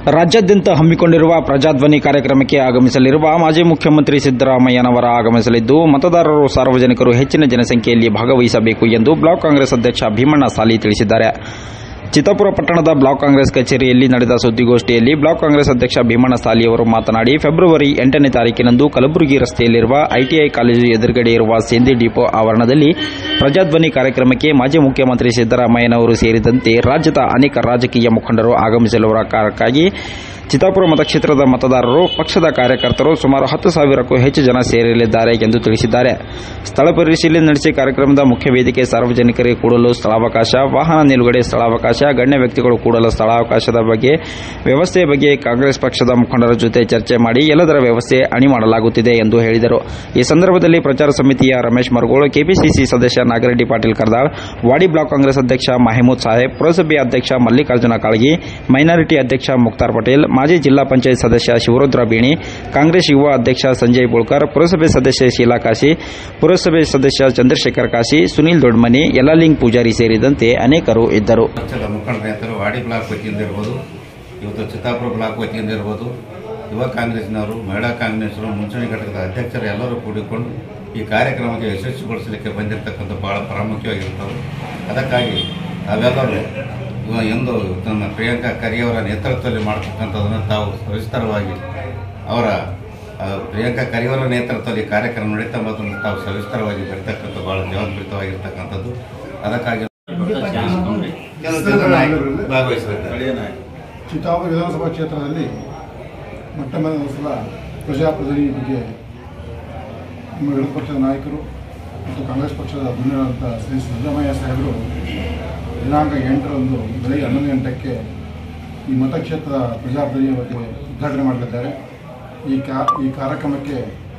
ರಾಜ್ಯಾದ್ಯಂತ ಹಮ್ಮಿಕೊಂಡಿರುವ ಪ್ರಜಾಧ್ವನಿ ಕಾರ್ಯಕ್ರಮಕ್ಕೆ ಆಗಮಿಸಲಿರುವ ಮಾಜಿ ಮುಖ್ಯಮಂತ್ರಿ ಸಿದ್ದರಾಮಯ್ಯನವರ ಆಗಮಿಸಲಿದ್ದು ಮತದಾರರು ಸಾರ್ವಜನಿಕರು ಹೆಚ್ಚಿನ ಜನಸಂಖ್ಯೆಯಲ್ಲಿ ಭಾಗವಹಿಸಬೇಕು ಎಂದು ಬ್ಲಾಕ್ ಕಾಂಗ್ರೆಸ್ ಅಧ್ಯಕ್ಷ ಭೀಮಣ್ಣ ಸಾಲಿ ತಿಳಿಸಿದ್ದಾರೆ ಚಿತ್ತಾಪುರ ಪಟ್ಟಣದ ಬ್ಲಾಕ್ ಕಾಂಗ್ರೆಸ್ ಕಚೇರಿಯಲ್ಲಿ ನಡೆದ ಸುದ್ದಿಗೋಷ್ಠಿಯಲ್ಲಿ ಬ್ಲಾಕ್ ಕಾಂಗ್ರೆಸ್ ಅಧ್ಯಕ್ಷ ಭೀಮಣ್ಣ ಸಾಲಿ ಅವರು ಮಾತನಾಡಿ ಫೆಬ್ರವರಿ ಎಂಟನೇ ತಾರೀಕಿನಂದು ಕಲಬುರಗಿ ರಸ್ತೆಯಲ್ಲಿರುವ ಐಟಿಐ ಕಾಲೇಜು ಎದುರುಗಡೆ ಇರುವ ಸೇಂದಿ ಡಿಪೋ ಆವರಣದಲ್ಲಿ ಪ್ರಜಾಧ್ವನಿ ಕಾರ್ಯಕ್ರಮಕ್ಕೆ ಮಾಜಿ ಮುಖ್ಯಮಂತ್ರಿ ಸಿದ್ದರಾಮಯ್ಯನವರು ಸೇರಿದಂತೆ ರಾಜ್ಯದ ಅನೇಕ ರಾಜಕೀಯ ಮುಖಂಡರು ಆಗಮಿಸಲಿರುವ ಕಾರಣಕ್ಕಾಗಿ ಚಿತ್ತಾಪುರ ಮತಕ್ಷೇತ್ರದ ಮತದಾರರು ಪಕ್ಷದ ಕಾರ್ಯಕರ್ತರು ಸುಮಾರು ಹತ್ತು ಸಾವಿರಕ್ಕೂ ಹೆಚ್ಚು ಜನ ಸೇರಲಿದ್ದಾರೆ ಎಂದು ತಿಳಿಸಿದ್ದಾರೆ ಸ್ಥಳ ಪರಿಶೀಲನೆ ನಡೆಸಿ ಕಾರ್ಯಕ್ರಮದ ಮುಖ್ಯ ವೇದಿಕೆ ಸಾರ್ವಜನಿಕರಿಗೆ ಕೂಡಲು ಸ್ಥಳಾವಕಾಶ ವಾಹನ ನಿಲುಗಡೆ ಸ್ಥಳಾವಕಾಶ ಗಣ್ಯ ವ್ಯಕ್ತಿಗಳು ಕೂಡಲು ಸ್ಥಳಾವಕಾಶದ ಬಗ್ಗೆ ವ್ಯವಸ್ಥೆಯ ಬಗ್ಗೆ ಕಾಂಗ್ರೆಸ್ ಪಕ್ಷದ ಮುಖಂಡರ ಜೊತೆ ಚರ್ಚೆ ಮಾಡಿ ಎಲ್ಲದರ ವ್ಯವಸ್ಥೆ ಅಣಿ ಮಾಡಲಾಗುತ್ತಿದೆ ಎಂದು ಹೇಳಿದರು ಈ ಸಂದರ್ಭದಲ್ಲಿ ಪ್ರಚಾರ ಸಮಿತಿಯ ರಮೇಶ್ ಮರಗೋಳು ಕೆಪಿಸಿಸಿ ಸದಸ್ಯ ನಾಗರೆಡ್ಡಿ ಪಾಟೀಲ್ ಕರ್ದಾಳ್ ವಾಡಿ ಬ್ಲಾಕ್ ಕಾಂಗ್ರೆಸ್ ಅಧ್ಯಕ್ಷ ಮಹಮೂದ್ ಸಾಹೇಬ್ ಪುರಸಭೆ ಅಧ್ಯಕ್ಷ ಮಲ್ಲಿಕಾರ್ಜುನ ಕಾಳಗಿ ಮೈನಾರಿಟಿ ಅಧ್ಯಕ್ಷ ಮುಕ್ತಾರ್ ಪಟೇಲ್ ಮಾಜಿ ಜಿಲ್ಲಾ ಪಂಚಾಯತ್ ಸದಸ್ಯ ಶಿವರುದ್ರ ಬೀಣಿ ಕಾಂಗ್ರೆಸ್ ಯುವ ಅಧ್ಯಕ್ಷ ಸಂಜಯ್ ಬೋಳ್ಕರ್ ಪುರಸಭೆ ಸದಸ್ಯ ಶೀಲಾ ಕಾಶಿ ಪುರಸಭೆ ಸದಸ್ಯ ಚಂದ್ರಶೇಖರ್ ಕಾಶಿ ಸುನೀಲ್ ದೊಡ್ಮನಿ ಯಲ್ಲಾಲಿಂಗ್ ಪೂಜಾರಿ ಸೇರಿದಂತೆ ಅನೇಕರು ಇದ್ದರು ಪಕ್ಷದ ಮುಖಂಡರ ಹೆಸರು ವಾಡಿ ಬ್ಲಾಕ್ ವತಿಯಿಂದ ಇರ್ಬೋದು ಇವತ್ತು ಚಿತ್ತಾಪುರ ಬ್ಲಾಕ್ ವತಿಯಿಂದ ಇರ್ಬೋದು ಯುವ ಕಾಂಗ್ರೆಸ್ನವರು ಮಹಿಳಾ ಕಾಂಗ್ರೆಸ್ನವರು ಮುಂಚೂಣಿ ಘಟಕದ ಅಧ್ಯಕ್ಷರು ಎಲ್ಲರೂ ಕೂಡಿಕೊಂಡು ಈ ಕಾರ್ಯಕ್ರಮಕ್ಕೆ ಯಶಸ್ವಿಗೊಳಿಸಲಿಕ್ಕೆ ಬಂದಿರತಕ್ಕಂಥ ಬಹಳ ಪ್ರಾಮುಖ್ಯವಾಗಿರುತ್ತದೆ ಅದಕ್ಕಾಗಿ ತಾವೆಲ್ಲರೂ ಇವ ಎಂದು ತನ್ನ ಪ್ರಿಯಾಂಕಾ ಖರ್ಗೆಯವರ ನೇತೃತ್ವದಲ್ಲಿ ಮಾಡತಕ್ಕಂಥದ್ದನ್ನು ತಾವು ಸವಿಸ್ತರವಾಗಿ ಅವರ ಆ, ಪ್ರಿಯಾಂಕಾ ಖರ್ಗೆಯವರ ನೇತೃತ್ವದಲ್ಲಿ ಕಾರ್ಯಕ್ರಮ ನಡೀತಾ ಮತ್ತು ತಾವು ಸವಿಸ್ತರವಾಗಿ ಬರ್ತಕ್ಕಂಥ ಬಹಳ ಜವಾಬ್ದಾರಿತವಾಗಿರ್ತಕ್ಕಂಥದ್ದು ಅದಕ್ಕಾಗಿ ಕೆಲವು ಜನ ನಾಯಕರು ಭಾಗವಹಿಸಲಿದ್ದಾರೆ ಚಿತ್ತಾಪುರ ವಿಧಾನಸಭಾ ಕ್ಷೇತ್ರದಲ್ಲಿ ಮೊಟ್ಟ ಮೊದಲ ಸಲ ಪ್ರಜಾಪ್ರತಿನಿಧಿ ಬಗ್ಗೆ ನಮ್ಮ ವಿರೋಧ ಪಕ್ಷದ ನಾಯಕರು ಮತ್ತು ಕಾಂಗ್ರೆಸ್ ಪಕ್ಷದ ಮುನ್ನಡೆದಂಥ ಶ್ರೀ ಸಿದ್ದರಾಮಯ್ಯ ಸಾಹೇಬರು ದಿನಾಂಕ ಎಂಟರಂದು ಬೆಳಗ್ಗೆ ಹನ್ನೊಂದು ಗಂಟೆಗೆ ಈ ಮತಕ್ಷೇತ್ರದ ಪ್ರಜಾಪ್ರತಿನಿಧಿ ಬಗ್ಗೆ ಉದ್ಘಾಟನೆ ಮಾಡಲಿದ್ದಾರೆ ಈ ಕಾ ಈ ಕಾರ್ಯಕ್ರಮಕ್ಕೆ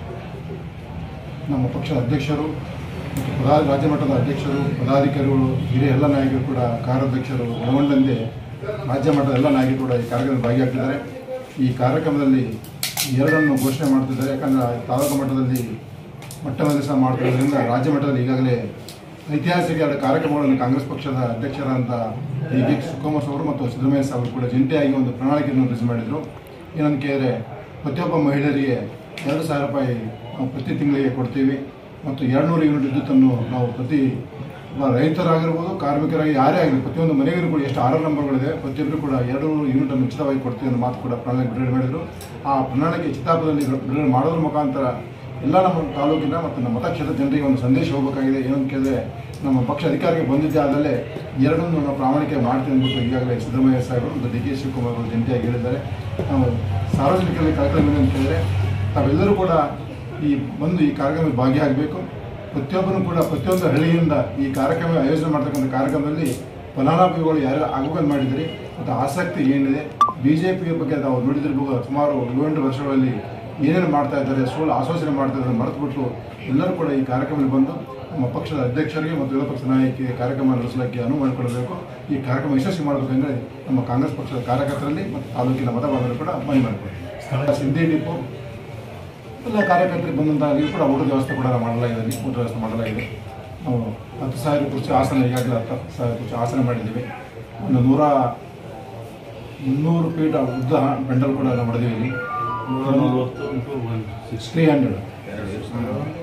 ನಮ್ಮ ಪಕ್ಷದ ಅಧ್ಯಕ್ಷರು ಮತ್ತು ಪದಾ ರಾಜ್ಯ ಮಟ್ಟದ ಅಧ್ಯಕ್ಷರು ಪದಾಧಿಕಾರಿಗಳು ಹಿರಿಯ ಎಲ್ಲ ನಾಯಕರು ಕೂಡ ಕಾರ್ಯಾಧ್ಯಕ್ಷರು ಒಳಗೊಂಡಂತೆ ರಾಜ್ಯ ಮಟ್ಟದ ಎಲ್ಲ ನಾಯಕರು ಕೂಡ ಈ ಕಾರ್ಯಕ್ರಮದಲ್ಲಿ ಭಾಗಿಯಾಗ್ತಿದ್ದಾರೆ ಈ ಕಾರ್ಯಕ್ರಮದಲ್ಲಿ ಎರಡನ್ನು ಘೋಷಣೆ ಮಾಡ್ತಿದ್ದಾರೆ ಯಾಕಂದರೆ ತಾಲೂಕು ಮಟ್ಟದಲ್ಲಿ ಮೊಟ್ಟ ಮೊದಲ ಸಹ ಮಾಡ್ತಿರೋದ್ರಿಂದ ರಾಜ್ಯ ಮಟ್ಟದಲ್ಲಿ ಈಗಾಗಲೇ ಐತಿಹಾಸಿಕ ಎರಡು ಕಾರ್ಯಕ್ರಮಗಳನ್ನು ಕಾಂಗ್ರೆಸ್ ಪಕ್ಷದ ಅಧ್ಯಕ್ಷರಾದಂಥ ಡಿ ಕೆ ಶಿವಕುಮಾರ್ ಅವರು ಮತ್ತು ಸಿದ್ದರಾಮಯ್ಯ ಸಾಹೇಬರು ಕೂಡ ಜಂಟಿಯಾಗಿ ಒಂದು ಪ್ರಣಾಳಿಕೆಯನ್ನು ರಿಲೀಸ್ ಮಾಡಿದರು ಏನಂತ ಕೇಳಿದ್ರೆ ಪ್ರತಿಯೊಬ್ಬ ಮಹಿಳೆಯರಿಗೆ ಎರಡು ಸಾವಿರ ರೂಪಾಯಿ ನಾವು ಪ್ರತಿ ತಿಂಗಳಿಗೆ ಕೊಡ್ತೀವಿ ಮತ್ತು ಎರಡು ನೂರು ಯೂನಿಟ್ ವಿದ್ಯುತ್ತನ್ನು ನಾವು ಪ್ರತಿ ಒಬ್ಬ ರೈತರಾಗಿರ್ಬೋದು ಕಾರ್ಮಿಕರಾಗಿ ಯಾರೇ ಆಗಲಿ ಪ್ರತಿಯೊಂದು ಮನೆಗೂ ಕೂಡ ಎಷ್ಟು ಆರು ನಂಬರ್ಗಳಿದೆ ಪ್ರತಿಯೊಬ್ಬರು ಕೂಡ ಎರಡು ನೂರು ಯೂನಿಟನ್ನು ಉಚಿತವಾಗಿ ಕೊಡ್ತೀವಿ ಅನ್ನೋ ಮಾತು ಕೂಡ ಪ್ರಣಾಳಿಕೆ ಬಿಡುಗಡೆ ಮಾಡಿದರು ಆ ಪ್ರಣಾಳಿಕೆ ಚಿತ್ತಾಪುರದಲ್ಲಿ ಬಿಡುಗಡೆ ಮಾಡೋದ್ರ ಮುಖಾಂತರ ಎಲ್ಲ ನಮ್ಮ ತಾಲೂಕಿನ ಮತ್ತು ನಮ್ಮ ಮತಕ್ಷೇತ್ರದ ಜನರಿಗೆ ಒಂದು ಸಂದೇಶ ಹೋಗಬೇಕಾಗಿದೆ ಏನಂತ ಕೇಳಿದ್ರೆ ನಮ್ಮ ಪಕ್ಷ ಅಧಿಕಾರಕ್ಕೆ ಬಂದಿದ್ದೆ ಆದಲ್ಲೇ ಎರಡನ್ನೂ ನಾವು ಪ್ರಾಮಾಣಿಕ ಮಾಡ್ತೀವಿ ಅಂದ್ಬಿಟ್ಟು ಈಗಾಗಲೇ ಸಿದ್ದರಾಮಯ್ಯ ಸಾಹೇಬರು ಮತ್ತು ಡಿ ಕೆ ಶಿವಕುಮಾರ್ ಅವರು ಜಂಟಿಯಾಗಿ ಹೇಳಿದ್ದಾರೆ ನಾವು ಸಾರ್ವಜನಿಕರಲ್ಲಿ ಕಾರ್ಯಕ್ರಮ ಏನು ಅಂತ ಹೇಳಿದ್ರೆ ತಾವೆಲ್ಲರೂ ಕೂಡ ಈ ಬಂದು ಈ ಕಾರ್ಯಕ್ರಮದಲ್ಲಿ ಭಾಗಿಯಾಗಬೇಕು ಪ್ರತಿಯೊಬ್ಬರೂ ಕೂಡ ಪ್ರತಿಯೊಂದು ಹಳ್ಳಿಯಿಂದ ಈ ಕಾರ್ಯಕ್ರಮ ಆಯೋಜನೆ ಮಾಡ್ತಕ್ಕಂಥ ಕಾರ್ಯಕ್ರಮದಲ್ಲಿ ಫಲಾನುಭವಿಗಳು ಯಾರು ಆಗಬೇಕಂತ ಮಾಡಿದ್ರಿ ಮತ್ತು ಆಸಕ್ತಿ ಏನಿದೆ ಬಿ ಜೆ ಪಿ ಬಗ್ಗೆ ನಾವು ನೋಡಿದಿರ್ಬೋದು ಸುಮಾರು ಏಳೆಂಟು ವರ್ಷಗಳಲ್ಲಿ ಏನೇನು ಮಾಡ್ತಾ ಇದ್ದಾರೆ ಸುಳ್ಳು ಆಶ್ವಾಸನೆ ಮಾಡ್ತಾ ಇದ್ದಾರೆ ಮರೆತುಬಿಟ್ಟು ಎಲ್ಲರೂ ಕೂಡ ಈ ಕಾರ್ಯಕ್ರಮದಲ್ಲಿ ಬಂದು ನಮ್ಮ ಪಕ್ಷದ ಅಧ್ಯಕ್ಷರಿಗೆ ಮತ್ತು ವಿರೋಧ ಪಕ್ಷದ ನಾಯಕಿಗೆ ಕಾರ್ಯಕ್ರಮ ನಡೆಸಲಿಕ್ಕೆ ಅನುವು ಮಾಡಿಕೊಡಬೇಕು ಈ ಕಾರ್ಯಕ್ರಮ ಯಶಸ್ವಿ ಮಾಡಬೇಕಂದ್ರೆ ನಮ್ಮ ಕಾಂಗ್ರೆಸ್ ಪಕ್ಷದ ಕಾರ್ಯಕರ್ತರಲ್ಲಿ ಮತ್ತು ತಾಲೂಕಿನ ಮತಬಾಂಧವರು ಕೂಡ ಮನವಿ ಮಾಡಿಕೊಡ್ತೀವಿ ಸಿಂಧಿ ಡಿಪೋ ಎಲ್ಲ ಕಾರ್ಯಕರ್ತರಿಗೆ ಬಂದಂಥ ಅಲ್ಲಿ ಕೂಡ ಊಟದ ವ್ಯವಸ್ಥೆ ಕೂಡ ಮಾಡಲಾಗಿದೆ ಅಲ್ಲಿ ಊಟದ ವ್ಯವಸ್ಥೆ ಮಾಡಲಾಗಿದೆ ನಾವು ಹತ್ತು ಸಾವಿರ ಕುರ್ಚಿ ಆಸನ ಈಗಾಗಲೇ ಹತ್ತು ಸಾವಿರ ಕುರ್ಚಿ ಆಸನ ಮಾಡಿದ್ದೀವಿ ಒಂದು ನೂರ ಮುನ್ನೂರು ಫೀಟ್ ಉದ್ದ ಪೆಂಡಲ್ ಕೂಡ ನಾವು ಮಾಡಿದ್ದೀವಿ ಇಲ್ಲಿ ತ್ರೀ ಹಂಡ್ರೆಡ್